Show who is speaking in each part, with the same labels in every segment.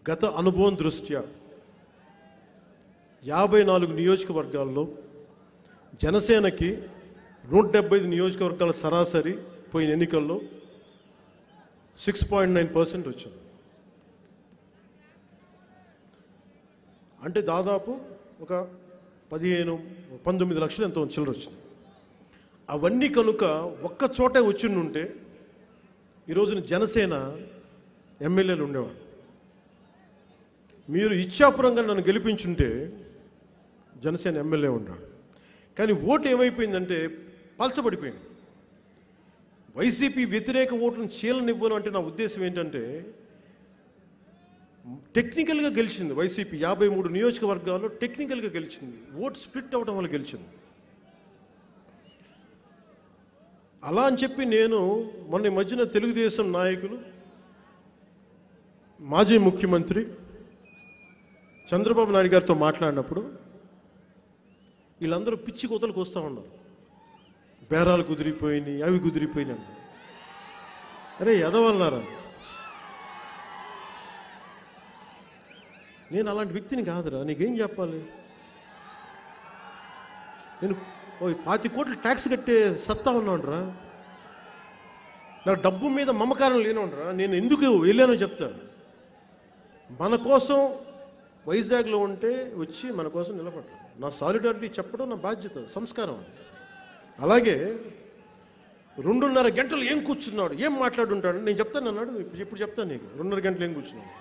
Speaker 1: గత అనుభవం దృష్ట్యా యాభై నాలుగు నియోజకవర్గాల్లో జనసేనకి నూట డెబ్బై ఐదు నియోజకవర్గాల సరాసరి పోయిన ఎన్నికల్లో సిక్స్ పాయింట్ నైన్ పర్సెంట్ వచ్చింది అంటే దాదాపు ఒక పదిహేను పంతొమ్మిది లక్షలు ఎంతో చిల్లర వచ్చింది అవన్నీ కనుక ఒక్క చోటే వచ్చిండుంటే ఈ రోజున జనసేన ఎమ్మెల్యేలు ఉండేవాడు మీరు ఇచ్చాపురంగా నన్ను గెలిపించుంటే జనసేన ఎమ్మెల్యే ఉన్నాడు కానీ ఓటు ఏమైపోయిందంటే పలచబడిపోయింది వైసీపీ వ్యతిరేక ఓటును చీలనివ్వను అంటే నా ఉద్దేశం ఏంటంటే టెక్నికల్గా గెలిచింది వైసీపీ యాభై మూడు నియోజకవర్గాల్లో టెక్నికల్గా గెలిచింది ఓటు స్ప్లిట్ అవ్వడం వల్ల గెలిచింది అలా అని చెప్పి నేను మొన్న ఈ మధ్యన తెలుగుదేశం నాయకులు మాజీ ముఖ్యమంత్రి చంద్రబాబు నాయుడు గారితో మాట్లాడినప్పుడు వీళ్ళందరూ పిచ్చి కోతలకు వస్తూ ఉన్నారు బేరాలు కుదిరిపోయినాయి అవి కుదిరిపోయినాయి అరే ఎదవల్లారా నేను అలాంటి వ్యక్తిని కాదురా నీకేం చెప్పాలి నేను ఓ పాతి కోట్లు ట్యాక్స్ కట్టే సత్తా ఉన్నాడురా నాకు డబ్బు మీద మమకారం లేనుండ్రా నేను ఎందుకు వెళ్ళానో చెప్తా మన కోసం వైజాగ్లో ఉంటే వచ్చి మన కోసం నిలబడ్డా నా సాలిడారిటీ చెప్పడం నా బాధ్యత సంస్కారం అది. అలాగే రెండున్నర గంటలు ఏం కూర్చున్నాడు ఏం మాట్లాడుంటాడు నేను చెప్తాను అన్నాడు ఇప్పుడు ఇప్పుడు చెప్తాను నీకు రెండున్నర గంటలు ఏం కూర్చున్నాడు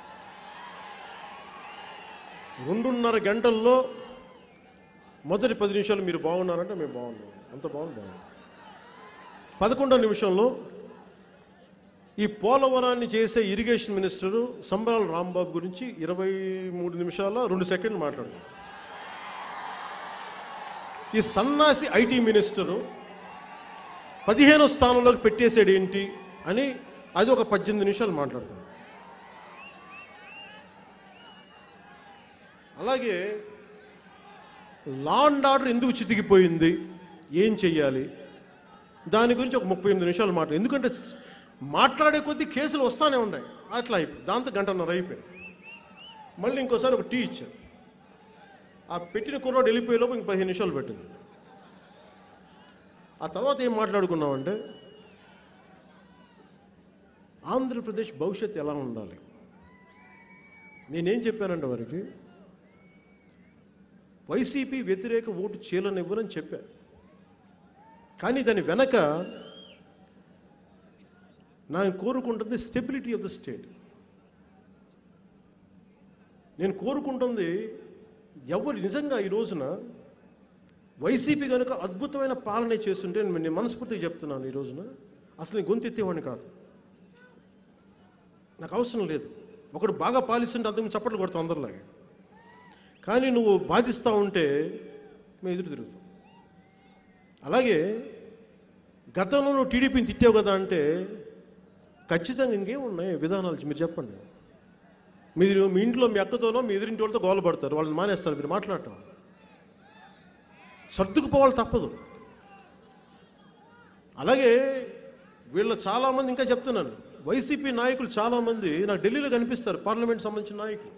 Speaker 1: రెండున్నర గంటల్లో మొదటి పది నిమిషాలు మీరు బాగున్నారంటే మేము బాగున్నాం అంత బాగుంది బాగుంది పదకొండో నిమిషంలో ఈ పోలవరాన్ని చేసే ఇరిగేషన్ మినిస్టరు సంబరాల రాంబాబు గురించి ఇరవై మూడు నిమిషాల రెండు సెకండ్లు మాట్లాడారు ఈ సన్నాసి ఐటీ మినిస్టరు పదిహేనో స్థానంలోకి పెట్టేసాడు ఏంటి అని అది ఒక పద్దెనిమిది నిమిషాలు మాట్లాడుతున్నాడు అలాగే లా అండ్ ఆర్డర్ ఎందుకు చితికిపోయింది ఏం చెయ్యాలి దాని గురించి ఒక ముప్పై ఎనిమిది నిమిషాలు మాట్లాడు ఎందుకంటే మాట్లాడే కొద్దీ కేసులు వస్తానే ఉన్నాయి అట్లా అయిపోయి దాంతో గంటన్నర అయిపోయింది మళ్ళీ ఇంకోసారి ఒక టీ ఇచ్చారు ఆ పెట్టిన కుర్రాడు వెళ్ళిపోయేలోపు ఇంక పదిహేను నిమిషాలు పెట్టింది ఆ తర్వాత ఏం మాట్లాడుకున్నామంటే ఆంధ్రప్రదేశ్ భవిష్యత్తు ఎలా ఉండాలి నేనేం చెప్పానంటే వారికి వైసీపీ వ్యతిరేక ఓటు చీలనివ్వరని చెప్పా కానీ దాని వెనక నేను కోరుకుంటుంది స్టెబిలిటీ ఆఫ్ ద స్టేట్ నేను కోరుకుంటుంది ఎవరు నిజంగా ఈ రోజున వైసీపీ కనుక అద్భుతమైన పాలన చేస్తుంటే నేను నేను మనస్ఫూర్తిగా చెప్తున్నాను ఈ రోజున అసలు నేను గొంతెత్తేవాడిని కాదు నాకు అవసరం లేదు ఒకడు బాగా పాలిస్తుంటే అంతకు చప్పట్లు కొడతాం అందరిలాగే కానీ నువ్వు బాధిస్తూ ఉంటే మేము ఎదురు తిరుగుతాం అలాగే గతంలో నువ్వు టీడీపీని తిట్టావు కదా అంటే ఖచ్చితంగా ఇంకేం ఉన్నాయి విధానాలు మీరు చెప్పండి మీరు మీ ఇంట్లో మీ అక్కతోనో మీ ఎదురింటి వాళ్ళతో గోల పడతారు వాళ్ళని మానేస్తారు మీరు మాట్లాడటం సర్దుకుపోవాలి తప్పదు అలాగే వీళ్ళ చాలామంది ఇంకా చెప్తున్నాను వైసీపీ నాయకులు చాలామంది నాకు ఢిల్లీలో కనిపిస్తారు పార్లమెంట్ సంబంధించిన నాయకులు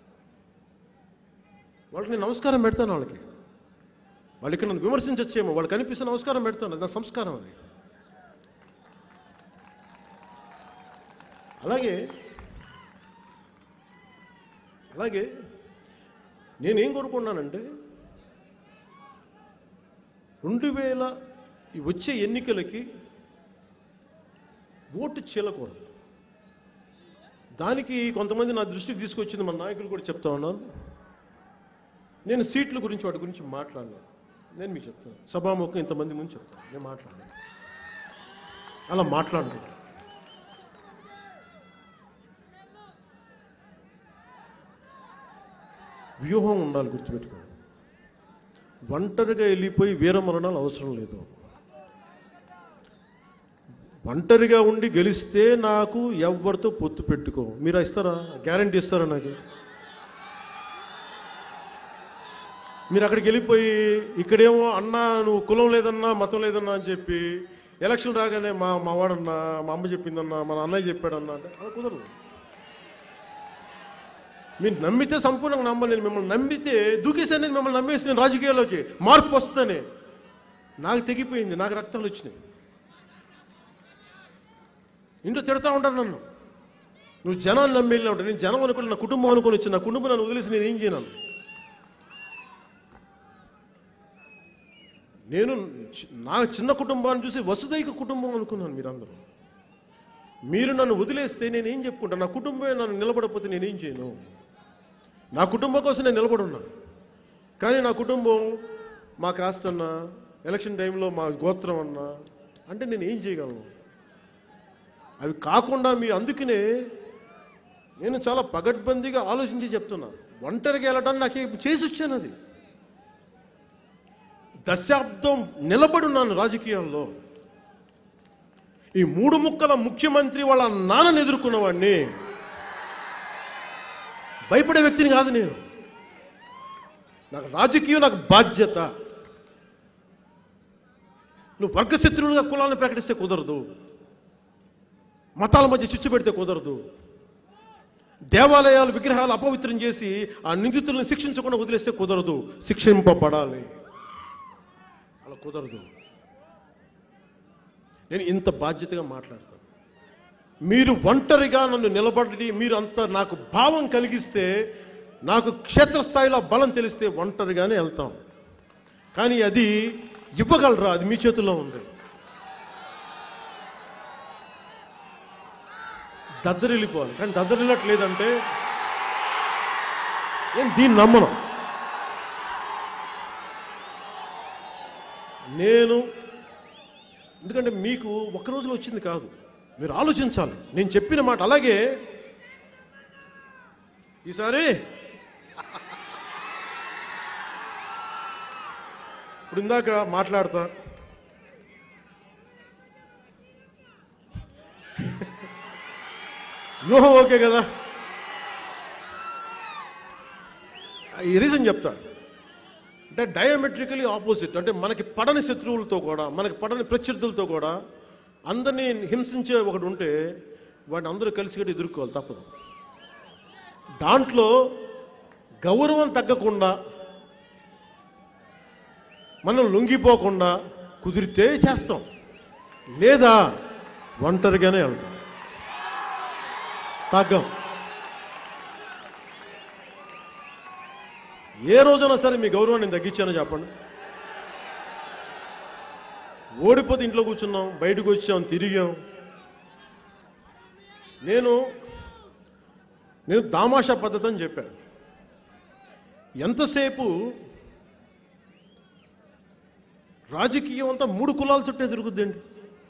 Speaker 1: వాళ్ళకి నేను నమస్కారం పెడతాను వాళ్ళకి వాళ్ళు ఇక్కడ నన్ను విమర్శించచ్చేమో వాళ్ళు కనిపిస్తే నమస్కారం పెడతాను అది నా సంస్కారం అది అలాగే అలాగే నేనేం కోరుకున్నానంటే రెండు వేల ఈ వచ్చే ఎన్నికలకి ఓటు చీలకూడదు దానికి కొంతమంది నా దృష్టికి తీసుకొచ్చింది మన నాయకులు కూడా చెప్తా ఉన్నాను నేను సీట్ల గురించి వాటి గురించి మాట్లాడలేదు నేను మీకు చెప్తాను సభాముఖం ఇంతమంది ముందు చెప్తాను నేను మాట్లాడలేదు అలా మాట్లాడలేదు వ్యూహం ఉండాలి గుర్తుపెట్టుకోండి ఒంటరిగా వెళ్ళిపోయి వీరమరణాలు అవసరం లేదు ఒంటరిగా ఉండి గెలిస్తే నాకు ఎవరితో పొత్తు పెట్టుకో మీరు ఇస్తారా గ్యారంటీ ఇస్తారా నాకు మీరు అక్కడికి వెళ్ళిపోయి ఇక్కడేమో అన్నా నువ్వు కులం లేదన్నా మతం లేదన్నా అని చెప్పి ఎలక్షన్ రాగానే మా మా వాడన్నా మా అమ్మ చెప్పిందన్నా మా అన్నయ్య చెప్పాడన్నా అంటే అలా కుదరదు మీరు నమ్మితే సంపూర్ణంగా నమ్మాలి నేను మిమ్మల్ని నమ్మితే దూకేసాను నేను మిమ్మల్ని నమ్మేసి నేను రాజకీయాల్లోకి మార్పు వస్తుందని నాకు తెగిపోయింది నాకు రక్తాలు వచ్చినాయి ఇంట్లో తిడతా ఉంటారు నన్ను నువ్వు జనాన్ని నమ్మి వెళ్ళినా ఉంటావు నేను జనం అనుకుని నా కుటుంబం అనుకుని వచ్చి నా కుటుంబం నన్ను వదిలేసి నేను ఏం చేయను నేను చి- నా చిన్న కుటుంబాన్ని చూసి వసుదైక కుటుంబం అనుకున్నాను మీరందరూ మీరు నన్ను వదిలేస్తే నేను ఏం చెప్పుకుంటాను నా కుటుంబమే నన్ను నిలబడకపోతే నేనేం చేయను నా కుటుంబం కోసం నేను నిలబడున్నా కానీ నా కుటుంబం మా కాస్ట్ అన్నా ఎలక్షన్ టైంలో మా గోత్రం అన్నా అంటే నేను ఏం చేయగలను అవి కాకుండా మీ అందుకనే నేను చాలా పగడ్బందీగా ఆలోచించి చెప్తున్నా ఒంటరిగా వెళ్ళడానికి నాకు చేసి వచ్చాను అది దశాబ్దం నిలబడున్నాను రాజకీయాల్లో ఈ మూడు ముక్కల ముఖ్యమంత్రి వాళ్ళ నాన్నని ఎదుర్కొన్నవాడిని భయపడే వ్యక్తిని కాదు నేను నాకు రాజకీయం నాకు బాధ్యత నువ్వు వర్గశత్రువులుగా కులాలను ప్రకటిస్తే కుదరదు మతాల మధ్య చిచ్చు పెడితే కుదరదు దేవాలయాలు విగ్రహాలు అపవిత్రం చేసి ఆ నిందితులను శిక్షించకుండా వదిలేస్తే కుదరదు శిక్షింపబడాలి అలా కుదరదు నేను ఇంత బాధ్యతగా మాట్లాడతాను మీరు ఒంటరిగా నన్ను నిలబడి మీరు అంత నాకు భావం కలిగిస్తే నాకు క్షేత్రస్థాయిలో ఆ బలం తెలిస్తే ఒంటరిగానే వెళ్తాం కానీ అది ఇవ్వగలరా అది మీ చేతుల్లో ఉంది దద్దరిల్లిపోవాలి కానీ దద్దరిల్లట్లేదంటే నేను దీన్ని నమ్మను నేను ఎందుకంటే మీకు ఒక రోజులో వచ్చింది కాదు మీరు ఆలోచించాలి నేను చెప్పిన మాట అలాగే ఈసారి ఇప్పుడు ఇందాక మాట్లాడతా వ్యూహం ఓకే కదా ఈ రీజన్ చెప్తా అంటే డయామెట్రికలీ ఆపోజిట్ అంటే మనకి పడని శత్రువులతో కూడా మనకి పడని ప్రత్యర్థులతో కూడా అందరినీ హింసించే ఒకటి ఉంటే వాడిని అందరూ కలిసి కూడా ఎదుర్కోవాలి తప్పదు దాంట్లో గౌరవం తగ్గకుండా మనం లొంగిపోకుండా కుదిరితే చేస్తాం లేదా ఒంటరిగానే వెళ్తాం తగ్గం ఏ రోజైనా సరే మీ గౌరవాన్ని నేను తగ్గించానో చెప్పండి ఓడిపోతే ఇంట్లో కూర్చున్నాం బయటకు వచ్చాం తిరిగాం నేను నేను దామాషా పద్ధతి అని చెప్పాను ఎంతసేపు రాజకీయం అంతా మూడు కులాల చుట్టే తిరుగుద్దేంటి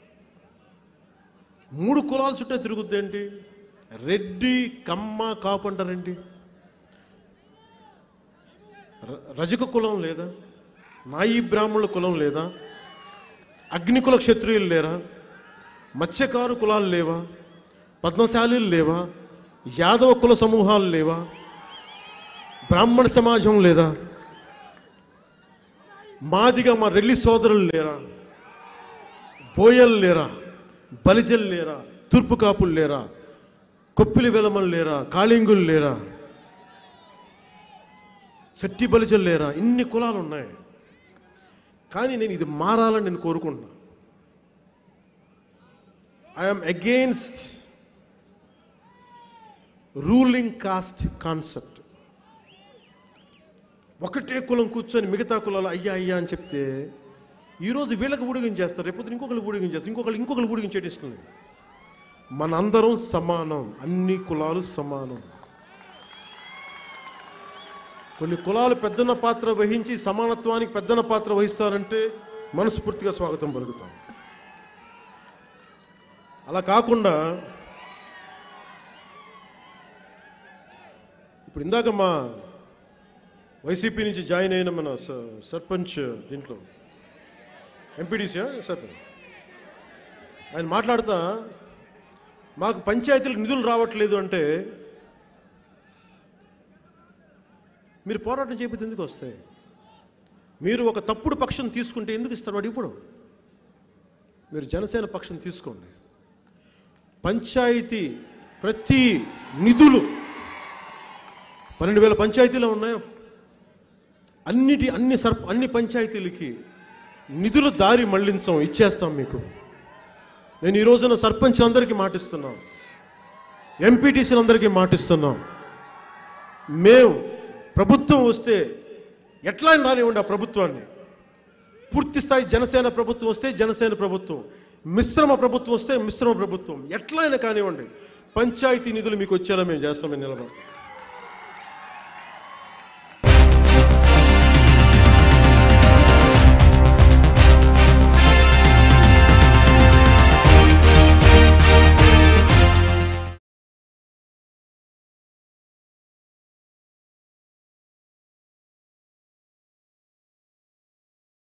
Speaker 1: మూడు కులాల చుట్టే తిరుగుద్దేంటి రెడ్డి కమ్మ కాపు అంటారేంటి ర- రజక కులం లేదా నాయి బ్రాహ్మణుల కులం లేదా అగ్నికుల క్షత్రియులు లేరా మత్స్యకారు కులాలు లేవా పద్మశాలీలు లేవా యాదవ కుల సమూహాలు లేవా బ్రాహ్మణ సమాజం లేదా మాదిగా మా రెల్లి సోదరులు లేరా బోయలు లేరా బలిజలు లేరా తూర్పు కాపులు లేరా కొప్పిలి వెలమలు లేరా కాళింగులు లేరా శెట్టి బలిజలు లేరా ఇన్ని కులాలు ఉన్నాయి కానీ నేను ఇది మారాలని నేను కోరుకుంటున్నా I'm against ruling caste concept ఒకటే కులం కూర్చొని మిగతా కులాలు అయ్యా అయ్యా అని చెప్తే ఈరోజు వీళ్ళకి ఊడిగించేస్తారు రేపు ఇంకొకరు ఊడిగించేస్తారు ఇంకొకరు ఇంకొకరు ఊడిగించేటిస్తుంది మనందరం సమానం అన్ని కులాలు సమానం కొన్ని కులాలు పెద్దన్న పాత్ర వహించి సమానత్వానికి పెద్దన్న పాత్ర వహిస్తారంటే మనస్ఫూర్తిగా స్వాగతం పలుకుతాం అలా కాకుండా ఇప్పుడు ఇందాక మా వైసీపీ నుంచి జాయిన్ అయిన మన స- సర్పంచ్ దీంట్లో ఎంపీడీసీ సర్పంచ్ ఆయన మాట్లాడుతా మాకు పంచాయతీలకు నిధులు రావట్లేదు అంటే మీరు పోరాటం చేయకపోతే ఎందుకు వస్తాయి మీరు ఒక తప్పుడు పక్షం తీసుకుంటే ఎందుకు ఇస్తారు వాడు ఇప్పుడు మీరు జనసేన పక్షం తీసుకోండి పంచాయతీ ప్రతి నిధులు పన్నెండు వేల పంచాయతీలు ఉన్నాయి అన్నిటి అన్ని సర్ప అన్ని పంచాయతీలకి నిధుల దారి మళ్లించం ఇచ్చేస్తాం మీకు నేను ఈ రోజున సర్పంచ్ అందరికీ మాటిస్తున్నాం ఎంపీటీసీలందరికీ మాటిస్తున్నాం మేము ప్రభుత్వం వస్తే ఎట్లా అయినా రానివ్వండి ఆ ప్రభుత్వాన్ని పూర్తి స్థాయి జనసేన ప్రభుత్వం వస్తే జనసేన ప్రభుత్వం మిశ్రమ ప్రభుత్వం వస్తే మిశ్రమ ప్రభుత్వం ఎట్లయినా కానివ్వండి పంచాయతీ నిధులు మీకు వచ్చేలా మేము చేస్తామని నిలబడతాం